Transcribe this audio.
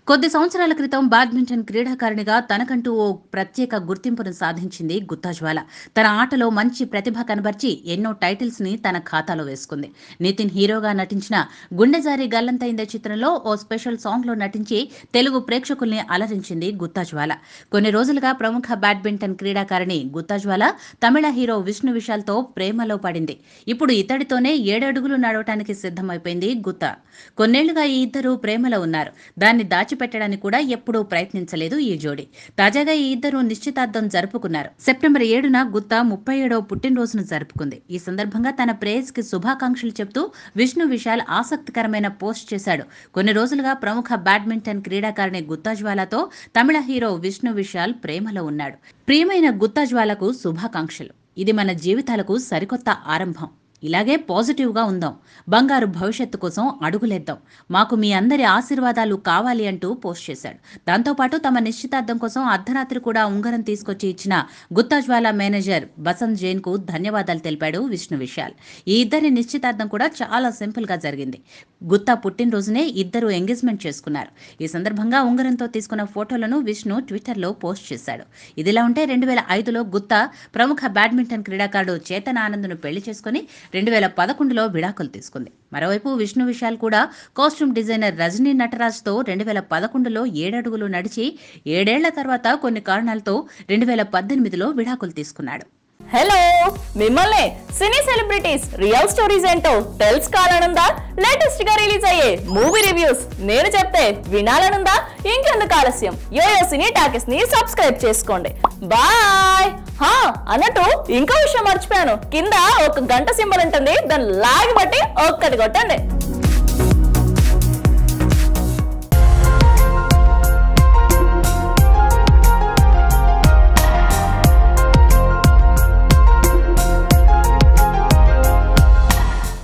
కొద్ది సంవత్సరాల క్రితం బ్యాడ్మింటన్ క్రీడాకారిణిగా తనకంటూ ఓ ప్రత్యేక గుర్తింపును సాధించింది గుత్తాజ్వాల తన ఆటలో మంచి ప్రతిభ కనబర్చి ఎన్నో టైటిల్స్ ని తన ఖాతాలో వేసుకుంది నితిన్ హీరోగా నటించిన గుండెజారి గల్లంతైందే చిత్రంలో ఓ స్పెషల్ సాంగ్ లో నటించి తెలుగు ప్రేక్షకుల్ని అలరించింది గుత్తాజ్వాల కొన్ని రోజులుగా ప్రముఖ బ్యాడ్మింటన్ క్రీడాకారిణి గుత్తాజ్వాల తమిళ హీరో విష్ణు విశాల్తో ప్రేమలో పడింది ఇప్పుడు ఇతడితోనే ఏడడుగులు నడవటానికి సిద్ధమైపోయింది గుత్త కొన్నేళ్లుగా ఈ ఇద్దరు ప్రేమలో ఉన్నారు దాన్ని దాచిపెట్టడానికి కూడా ఎప్పుడూ ప్రయత్నించలేదు ఈ జోడి తాజాగా ఈ ఇద్దరు నిశ్చితార్థం జరుపుకున్నారు సెప్టెంబర్ ఏడున గుత్త ముప్పై ఏడవ పుట్టినరోజును జరుపుకుంది ఈ సందర్భంగా తన ప్రేయస్ కి శుభాకాంక్షలు చెప్తూ విష్ణు విశాల్ ఆసక్తికరమైన పోస్ట్ చేశాడు కొన్ని రోజులుగా ప్రముఖ బ్యాడ్మింటన్ క్రీడాకారిణి గుత్తాజ్వాలతో తమిళ హీరో విష్ణు విశాల్ ప్రేమలో ఉన్నాడు ప్రియమైన గుత్తాజ్వాలకు శుభాకాంక్షలు ఇది మన జీవితాలకు సరికొత్త ఆరంభం ఇలాగే పాజిటివ్గా ఉందాం బంగారు భవిష్యత్తు కోసం అడుగులేద్దాం మాకు మీ అందరి ఆశీర్వాదాలు కావాలి అంటూ పోస్ట్ చేశాడు దాంతోపాటు తమ నిశ్చితార్థం కోసం అర్ధరాత్రి కూడా ఉంగరం తీసుకొచ్చి ఇచ్చిన గుత్తాజ్వాల మేనేజర్ బసంత్ జైన్ కు ధన్యవాదాలు తెలిపాడు విష్ణు విశాల్ ఈ ఇద్దరి నిశ్చితార్థం కూడా చాలా సింపుల్ గా జరిగింది గుత్తా పుట్టినరోజునే ఇద్దరు ఎంగేజ్మెంట్ చేసుకున్నారు ఈ సందర్భంగా ఉంగరంతో తీసుకున్న ఫోటోలను విష్ణు ట్విట్టర్లో పోస్ట్ చేశాడు ఇదిలా ఉంటే రెండు వేల ఐదులో గుత్తా ప్రముఖ బ్యాడ్మింటన్ క్రీడాకారుడు చేతన్ ఆనంద్ను పెళ్లి చేసుకుని రెండు వేల పదకొండులో విడాకులు తీసుకుంది మరోవైపు విష్ణు విశాల్ కూడా కాస్ట్యూమ్ డిజైనర్ రజనీ నటరాజ్తో రెండు వేల పదకొండులో ఏడడుగులు నడిచి ఏడేళ్ల తర్వాత కొన్ని కారణాలతో రెండు వేల పద్దెనిమిదిలో విడాకులు తీసుకున్నాడు హలో మిమ్మల్ని సినీ సెలబ్రిటీస్ రియల్ స్టోరీస్ ఏంటో తెలుసుకోవాలనుందా లేటెస్ట్ గా రిలీజ్ అయ్యే మూవీ రివ్యూస్ నేను చెప్తే వినాలనుందా ఇంకెందుకు ఆలస్యం యోయో సినీ టాకెస్ ని సబ్స్క్రైబ్ చేసుకోండి బాయ్ హా అన్నట్టు ఇంకో విషయం మర్చిపోయాను కింద ఒక గంట సింబల్ ఉంటుంది దాన్ని లాగి బట్టి ఒక్కటి కొట్టండి